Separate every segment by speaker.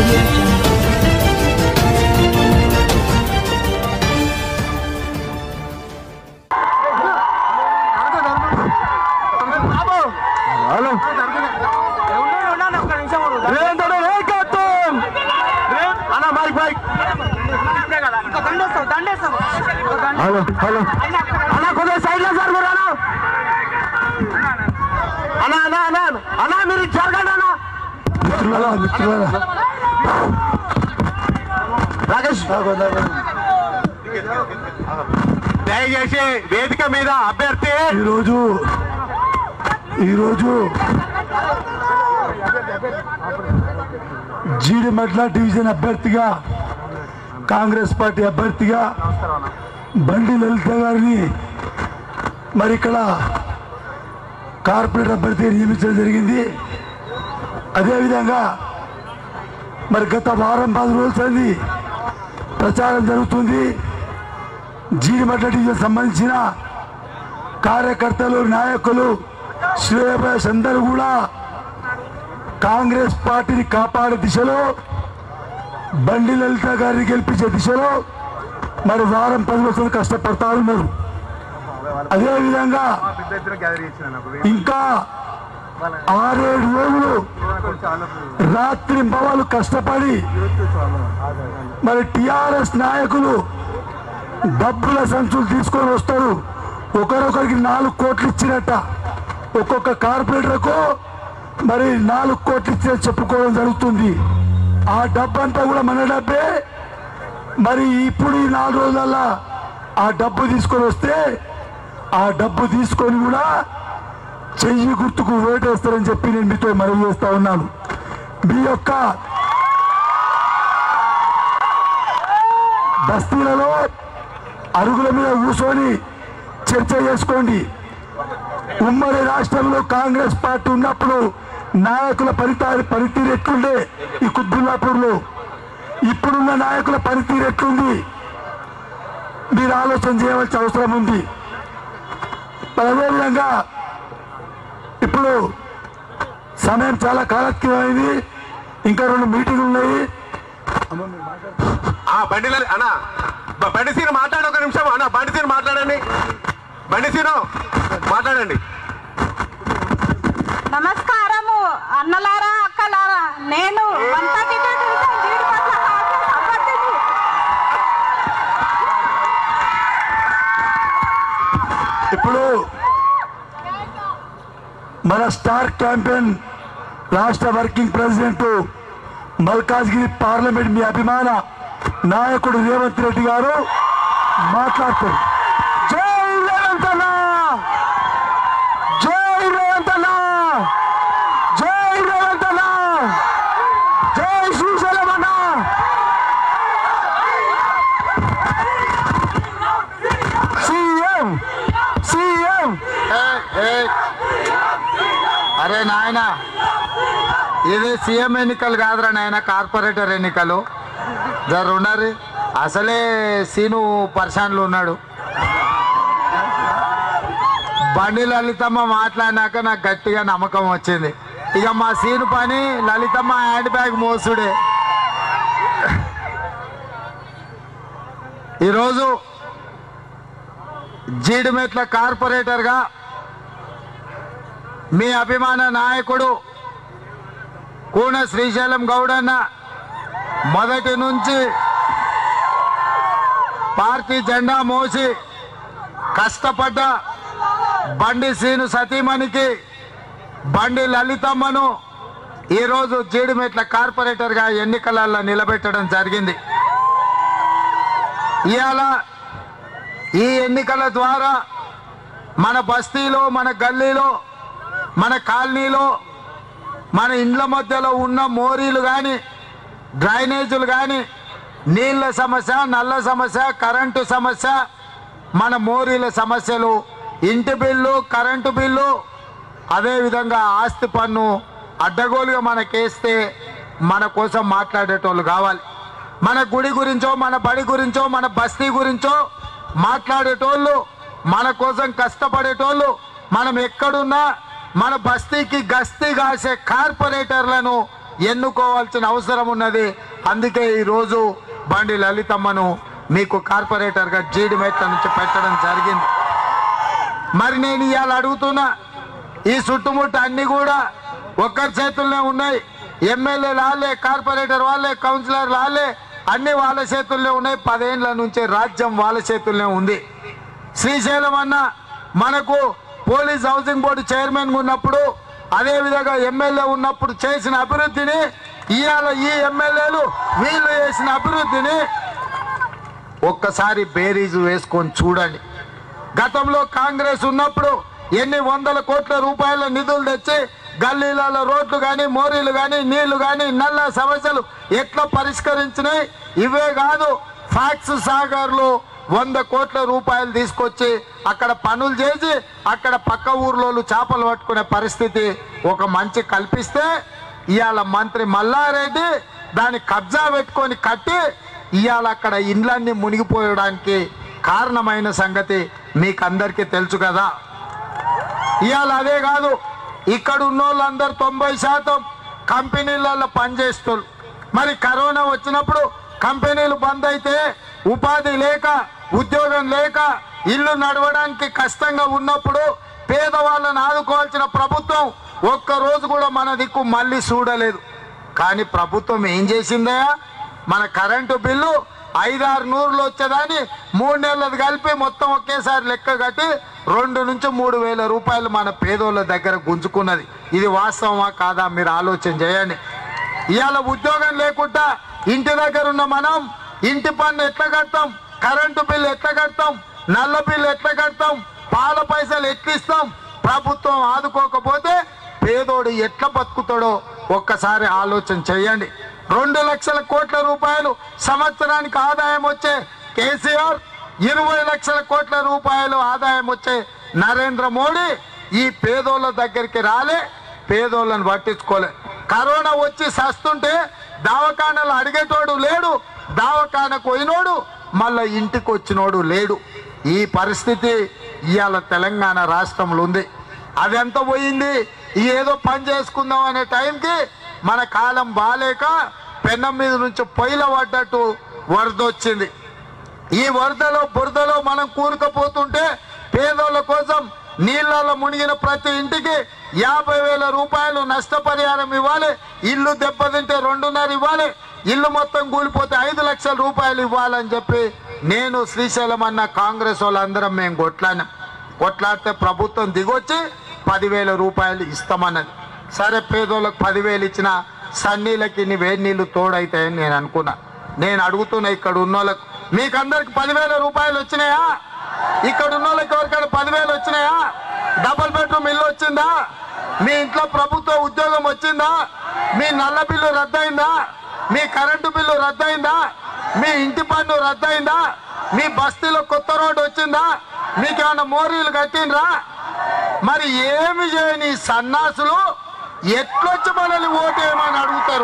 Speaker 1: audio jungle.
Speaker 2: Hello Revanth Reddy నాయకత్వం అన్న mic mic hello hello అన్న కొంచెం సైడ్ లో సార్ మీరు అన్న అన్న అన్న అన్న అన్న మీరు జరగండి అన్న మిత్రులారా మిత్రులారా రాకేష్ దయచేసి వేదిక మీద అభ్యర్థి
Speaker 3: ఈరోజు ఈరోజు జీడిమెట్ల డివిజన్ అభ్యర్థిగా కాంగ్రెస్ పార్టీ అభ్యర్థిగా బండి లలిత గారిని మరి ఇక్కడ కార్పొరేట్ అభ్యర్థిగా నియమించడం జరిగింది అదేవిధంగా మరి గత వారం పది రోజులది ప్రచారం జరుగుతుంది జీడిమెట్ల డివిజన్ సంబంధించిన కార్యకర్తలు నాయకులు శ్రేయస్ అందరూ కూడా కాంగ్రెస్ పార్టీని కాపాడే దిశలో బండి లలిత గారిని గెలిపించే దిశలో మరి వారం పది రోజులు కష్టపడతా ఉన్నారు అదేవిధంగా ఇంకా ఆరేడు రోజులు రాత్రి భవాలు కష్టపడి మరి టిఆర్ఎస్ నాయకులు డబ్బుల సంచులు తీసుకొని వస్తారు ఒకరొకరికి నాలుగు కోట్లు ఇచ్చినట్ట ఒక్కొక్క కార్పొరేటర్కు మరి నాలుగు కోట్లు ఇచ్చే చెప్పుకోవడం జరుగుతుంది ఆ డబ్బు అంతా కూడా మన డబ్బే మరి ఇప్పుడు ఈ నాలుగు రోజులల్లా ఆ డబ్బు తీసుకొని వస్తే ఆ డబ్బు తీసుకొని కూడా చెయ్యి గుర్తుకు ఓటేస్తారని చెప్పి నేను మీతో మనవి చేస్తా ఉన్నాను మీ యొక్క బస్తీలలో అరుగుల మీద కూర్చొని చర్చ చేసుకోండి ఉమ్మడి రాష్ట్రంలో కాంగ్రెస్ పార్టీ ఉన్నప్పుడు నాయకుల పనితీరు పనితీరు ఎట్లుండే ఈ కుద్బుల్లాపూర్లో ఇప్పుడున్న నాయకుల పనితీరు ఎట్లుంది మీరు ఆలోచన చేయవలసిన అవసరం ఉంది మరి అదేవిధంగా ఇప్పుడు సమయం చాలా కాలక్రమైంది ఇంకా రెండు మీటింగ్లు ఉన్నాయి
Speaker 2: ఆ బండి లలి- అన్న బ- బండి సీను మాట్లాడు ఒక నిమిషం అన్న బండి సీను మాట్లాడండి బండి సీను మాట్లాడండి
Speaker 4: నమస్కారము అన్నలారా అక్కలారా నేను వంతటి డివిజన్ జీడిపట్ల కాంగ్రెస్ అభ్యర్థిని.
Speaker 3: ఇప్పుడు మన స్టార్ క్యాంపెయిన్ రాష్ట్ర వర్కింగ్ ప్రెసిడెంట్ మల్కాజ్గిరి పార్లమెంట్ మీ అభిమాన నాయకుడు రేవంత్ రెడ్డి గారు మాట్లాడతారు జై రేవంత్ అన్న జై రేవంత్ అన్న జై రేవంత్ అన్న జై శ్రీశైలం అన్న సీఎం సీఎం
Speaker 5: అరే నాయన ఇది సీఎం ఎన్నికలు కాదురా నాయన కార్పొరేటర్ ఎన్నికలు జర ఉండరు అసలే సీను పర్షాన్లు ఉన్నాడు బండి లలితమ్మ మాట్లాడినాక నాకు గట్టిగా నమ్మకం వచ్చింది ఇక మా సీను పని లలితమ్మ హ్యాండ్ బ్యాగ్ మోసుడే ఈరోజు జీడిమెట్ల కార్పొరేటర్గా మీ అభిమాన నాయకుడు కూన శ్రీశైలం గౌడన్న మొదటి నుంచి పార్టీ జెండా మోసి కష్టపడ్డ బండి సీను సతీమణికి బండి లలితమ్మను ఈరోజు జీడిమెట్ల కార్పొరేటర్గా ఎన్నికలలో నిలబెట్టడం జరిగింది ఇవాళ ఈ ఎన్నికల ద్వారా మన బస్తీలో మన గల్లీలో మన కాలనీలో మన ఇండ్ల మధ్యలో ఉన్న మోరీలు కానీ డ్రైనేజీలు కానీ నీళ్ళ సమస్య నల్ల సమస్య కరెంటు సమస్య మన మోరీల సమస్యలు ఇంటి బిల్లు కరెంటు బిల్లు అదేవిధంగా ఆస్తి పన్ను అడ్డగోలుగా మనకేస్తే మన కోసం మాట్లాడేటోళ్ళు కావాలి మన గుడి గురించో మన బడి గురించో మన బస్తీ గురించో మాట్లాడేటోళ్ళు మన కోసం కష్టపడేటోళ్ళు మనం ఎక్కడున్నా మన బస్తీకి గస్తీ కాసే కార్పొరేటర్లను ఎన్నుకోవాల్సిన అవసరం ఉన్నది అందుకే ఈరోజు బండి లలితమ్మను మీకు కార్పొరేటర్గా జీడి మెట్ల నుంచి పెట్టడం జరిగింది మరి నేను ఇవాళ అడుగుతున్నా ఈ చుట్టుముట్టు అన్ని కూడా ఒక్కరి చేతుల్లోనే ఉన్నాయి ఎమ్మెల్యే వాళ్ళే కార్పొరేటర్ వాళ్ళే కౌన్సిలర్ వాళ్ళే అన్ని వాళ్ళ చేతుల్లో ఉన్నాయి పదేండ్ల నుంచి రాజ్యం వాళ్ళ చేతుల్లోనే ఉంది శ్రీశైలం అన్న మనకు పోలీస్ హౌసింగ్ బోర్డు చైర్మన్ ఉన్నప్పుడు అదే విధంగా ఎమ్మెల్యే ఉన్నప్పుడు చేసిన అభివృద్ధిని ఇవాళ ఈ ఎమ్మెల్యేలు వీళ్ళు చేసిన అభివృద్ధిని ఒక్కసారి బేరీజు వేసుకొని చూడండి గతంలో కాంగ్రెస్ ఉన్నప్పుడు ఎన్ని వందల కోట్ల రూపాయల నిధులు తెచ్చి గల్లీలలో రోడ్లు కానీ మోరీలు కానీ నీళ్లు కానీ నల్ల సమస్యలు ఎట్లా పరిష్కరించినాయి ఇవే కాదు ఫ్యాక్స్ సాగర్లో వంద కోట్ల రూపాయలు తీసుకొచ్చి అక్కడ పనులు చేసి అక్కడ పక్క ఊర్లోళ్ళు చేపలు పట్టుకునే పరిస్థితి ఒక మంచి కల్పిస్తే ఇవాళ మంత్రి మల్లారెడ్డి దాన్ని కబ్జా పెట్టుకొని కట్టి ఇవాళ అక్కడ ఇండ్లన్నీ మునిగిపోయడానికి కారణమైన సంగతి మీకు అందరికీ తెలుసు కదా ఇవాళ అదే కాదు ఇక్కడ ఉన్న వాళ్ళందరూ తొంభై శాతం కంపెనీలలో పనిచేస్తారు మరి కరోనా వచ్చినప్పుడు కంపెనీలు బంద్ అయితే ఉపాధి లేక ఉద్యోగం లేక ఇల్లు నడవడానికి కష్టంగా ఉన్నప్పుడు పేదవాళ్ళని ఆదుకోవాల్సిన ప్రభుత్వం ఒక్క రోజు కూడా మన దిక్కు మళ్ళీ చూడలేదు కానీ ప్రభుత్వం ఏం చేసిందయా మన కరెంటు బిల్లు ఐదారు నూరులు వచ్చేదాన్ని మూడు నెలలు కలిపి మొత్తం ఒకేసారి లెక్క కట్టి రెండు నుంచి మూడు వేల రూపాయలు మన పేదోళ్ళ దగ్గర గుంజుకున్నది ఇది వాస్తవమా కాదా మీరు ఆలోచన చేయండి ఇవాళ ఉద్యోగం లేకుండా ఇంటి దగ్గర ఉన్న మనం ఇంటి పన్ను ఎట్లా కడతాం కరెంటు బిల్లు ఎట్లా కడతాం నల్ల బిల్లు ఎట్లా కడతాం పాల పైసలు ఎట్లా ఇస్తాం ప్రభుత్వం ఆదుకోకపోతే పేదోడు ఎట్లా బతుకుతాడో ఒక్కసారి ఆలోచన చేయండి రెండు లక్షల కోట్ల రూపాయలు సంవత్సరానికి ఆదాయం వచ్చే కేసీఆర్ ఇరవై లక్షల కోట్ల రూపాయలు ఆదాయం వచ్చే నరేంద్ర మోడీ ఈ పేదోళ్ళ దగ్గరికి రాలే పేదోళ్ళని పట్టించుకోలే కరోనా వచ్చి సస్తుంటే దవాఖానలు అడిగేటోడు లేడు దవాఖానకు పోయినోడు మళ్ళా ఇంటికి వచ్చినోడు లేడు ఈ పరిస్థితి ఇవాళ తెలంగాణ రాష్ట్రంలో ఉంది అది ఎంత పోయింది ఈ ఏదో పని చేసుకుందాం అనే టైంకి మన కాలం బాలేక పెన్నం మీద నుంచి పొయ్యిల పడ్డట్టు వరద వచ్చింది ఈ వరదలో బురదలో మనం కూరుకుపోతుంటే పేదోళ్ళ కోసం నీళ్ళలో మునిగిన ప్రతి ఇంటికి యాభై వేల రూపాయలు నష్టపరిహారం ఇవ్వాలి ఇల్లు దెబ్బతింటే రెండున్నర ఇవ్వాలి ఇల్లు మొత్తం కూలిపోతే ఐదు లక్షల రూపాయలు ఇవ్వాలని చెప్పి నేను శ్రీశైలం అన్న కాంగ్రెస్ వాళ్ళందరం మేము కొట్లాడినాం కొట్లాడితే ప్రభుత్వం దిగొచ్చి పదివేల రూపాయలు ఇస్తామన్నది సరే పేదోళ్ళకి పదివేలు ఇచ్చిన సన్నీళ్ళకి ఇన్ని వేడి నీళ్ళు తోడైతాయని నేను అనుకున్నా నేను అడుగుతున్నా ఇక్కడ ఉన్న వాళ్ళకు మీకు అందరికి పదివేల రూపాయలు వచ్చినాయా ఇక్కడ ఉన్న వాళ్ళకి ఎవరికైనా పదివేలు వచ్చినాయా డబుల్ బెడ్రూమ్ ఇల్లు వచ్చిందా మీ ఇంట్లో ప్రభుత్వ ఉద్యోగం వచ్చిందా మీ నల్ల బిల్లు రద్దయిందా మీ కరెంటు బిల్లు రద్దయిందా మీ ఇంటి పన్ను రద్దయిందా మీ బస్తీలో కొత్త రోడ్డు వచ్చిందా మీకేమన్నా మోరీలు కట్టిండ్రా మరి ఏమి చేయని ఈ సన్నాసులు ఎట్లొచ్చి మనల్ని ఓటేయమని అడుగుతారు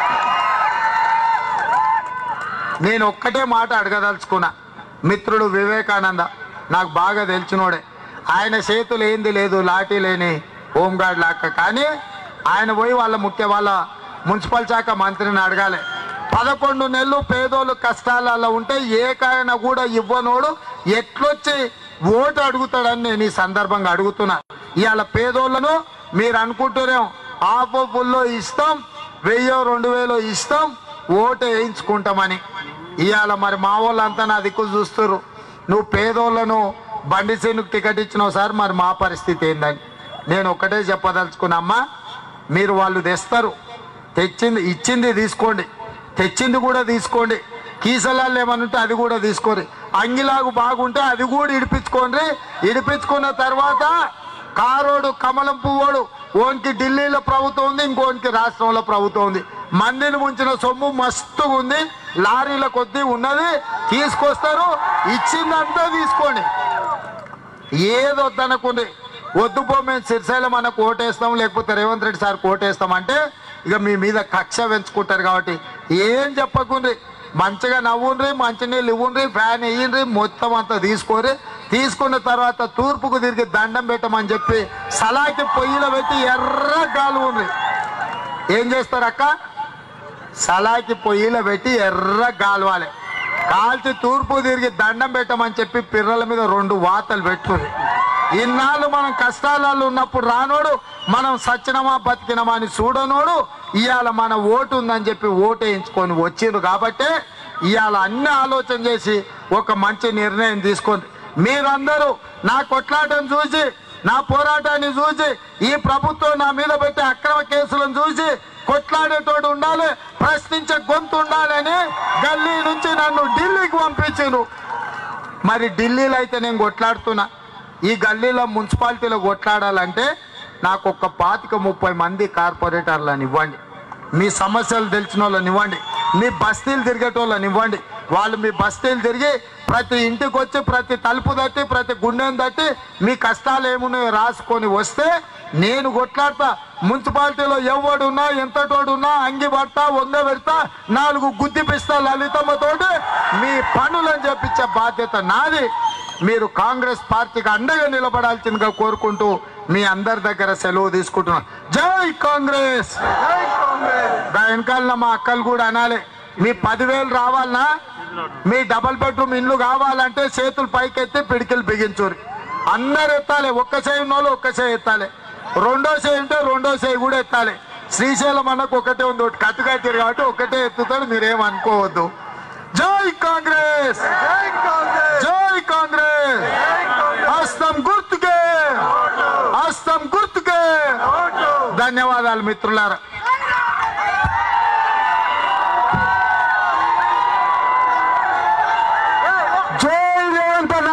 Speaker 5: నేను ఒక్కటే మాట అడగదలుచుకున్నా మిత్రుడు వివేకానంద నాకు బాగా తెలిసినోడే ఆయన చేతులు ఏంది లేదు లాఠీ లేని హోంగార్డ్ లాక్క కానీ ఆయన పోయి వాళ్ళ ముఖ్య వాళ్ళ మున్సిపల్ శాఖ మంత్రిని అడగాలి పదకొండు నెలలు పేదోళ్ళు కష్టాలలో ఉంటే ఏకైనా కూడా ఇవ్వనోడు ఎట్లొచ్చి ఓటు అడుగుతాడని నేను ఈ సందర్భంగా అడుగుతున్నా ఇవాళ పేదోళ్ళను మీరు అనుకుంటున్నాం ఆఫ్ ఫుల్లో ఇస్తాం వెయ్యో రెండు వేలో ఇస్తాం ఓటు వేయించుకుంటామని ఇవాళ మరి మా వాళ్ళంతా నా దిక్కు చూస్తున్నారు నువ్వు పేదోళ్ళను బండి సీనుకు టికెట్ ఇచ్చినావు సార్ మరి మా పరిస్థితి ఏందని నేను ఒకటే చెప్పదలుచుకున్నామ్మా మీరు వాళ్ళు తెస్తారు తెచ్చింది ఇచ్చింది తీసుకోండి తెచ్చింది కూడా తీసుకోండి కీసలాలు ఏమనుంటే అది కూడా తీసుకోండి అంగిలాగు బాగుంటే అది కూడా ఇడిపించుకోండి ఇడిపించుకున్న తర్వాత కారోడు కమలం పువ్వోడు ఓనికి ఢిల్లీలో ప్రభుత్వం ఉంది ఇంకోనికి రాష్ట్రంలో ప్రభుత్వం ఉంది మందిని ముంచిన సొమ్ము మస్తుగా ఉంది లారీల కొద్దీ ఉన్నది తీసుకొస్తారు ఇచ్చిందంతా తీసుకోండి ఏది వద్దనుకుంది వద్దు పో మేము సిరిశైలం అన్న కోటేస్తాం లేకపోతే రేవంత్ రెడ్డి సార్ కోటేస్తాం అంటే ఇక మీ మీద కక్ష పెంచుకుంటారు కాబట్టి ఏం చెప్పకుండ్రి మంచిగా నవ్వుండ్రి మంచినీళ్ళు ఇవ్వండ్రి ఫ్యాన్ వేయండ్రి మొత్తం అంతా తీసుకోరి తీసుకున్న తర్వాత తూర్పుకు తిరిగి దండం పెట్టమని చెప్పి సలాకి పొయ్యిలో పెట్టి ఎర్ర గాలుండ్రి ఏం చేస్తారు అక్క సలాకి పొయ్యిలో పెట్టి ఎర్ర గాలవాలి కాల్చి తూర్పు తిరిగి దండం పెట్టమని చెప్పి పిర్రల మీద రెండు వాతలు పెట్టుకుంది ఇన్నాళ్ళు మనం కష్టాలలో ఉన్నప్పుడు రానోడు మనం సచ్చినమా బతికినమా అని చూడనోడు ఇవాళ మన ఓటు ఉందని చెప్పి ఓటు వేయించుకొని వచ్చిండ్రు కాబట్టి ఇవాళ అన్ని ఆలోచన చేసి ఒక మంచి నిర్ణయం తీసుకుంది మీరందరూ నా కొట్లాటం చూసి నా పోరాటాన్ని చూసి ఈ ప్రభుత్వం నా మీద పెట్టే అక్రమ కేసులను చూసి కొట్లాడేటోడు ఉండాలి ప్రశ్నించే గొంతు ఉండాలని గల్లీ నుంచి నన్ను ఢిల్లీకి పంపించారు మరి ఢిల్లీలో అయితే నేను కొట్లాడుతున్నా ఈ గల్లీలో మున్సిపాలిటీలో కొట్లాడాలంటే నాకు ఒక పాతిక ముప్పై మంది కార్పొరేటర్లను ఇవ్వండి మీ సమస్యలు తెలిసిన వాళ్ళని ఇవ్వండి మీ బస్తీలు తిరిగేటోళ్ళని ఇవ్వండి వాళ్ళు మీ బస్తీలు తిరిగి ప్రతి ఇంటికి వచ్చి ప్రతి తలుపు తట్టి ప్రతి గుండెను తట్టి మీ కష్టాలు ఏమున్నాయో రాసుకొని వస్తే నేను కొట్లాడతా మున్సిపాలిటీలో ఎవడున్నా ఎంతటోడున్నా అంగి పడతా వంగ పెడతా నాలుగు గుద్దిపిస్తా లలితమ్మతోటి మీ పనులను చెప్పించే బాధ్యత నాది మీరు కాంగ్రెస్ పార్టీకి అండగా నిలబడాల్సిందిగా కోరుకుంటూ మీ అందరి దగ్గర సెలవు తీసుకుంటున్నా జై కాంగ్రెస్ గా వెనకాల మా అక్కలు కూడా అనాలి మీ పదివేలు రావాలనా మీ డబల్ బెడ్రూమ్ ఇల్లు కావాలంటే చేతులు పైకెత్తి పిడికిలు బిగించురు అందరు ఎత్తాలి ఒక్క చేయి ఉన్న వాళ్ళు ఒక్క చేయి ఎత్తాలి రెండో చేయి ఉంటే రెండో చేయి కూడా ఎత్తాలి శ్రీశైలం అన్నకు ఒకటే ఉంది ఒకటి కట్టు కట్టారు కాబట్టి ఒకటే ఎత్తుతాడు మీరేం అనుకోవద్దు జై కాంగ్రెస్ జై కాంగ్రెస్ హస్తం గుర్తుకే హస్తం గుర్తుకే ధన్యవాదాలు మిత్రులారా
Speaker 3: జై రేవంత్ అన్న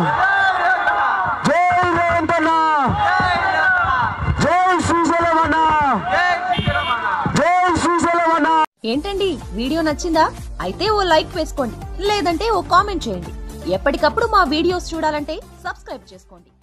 Speaker 3: జై రేవంత్ అన్న జై శ్రీశైలం అన్న జై శ్రీశైలం అన్న
Speaker 1: ఏంటండి వీడియో నచ్చిందా అయితే ఓ లైక్ వేసుకోండి లేదంటే ఓ కామెంట్ చేయండి ఎప్పటికప్పుడు మా వీడియోస్ చూడాలంటే సబ్స్క్రైబ్ చేసుకోండి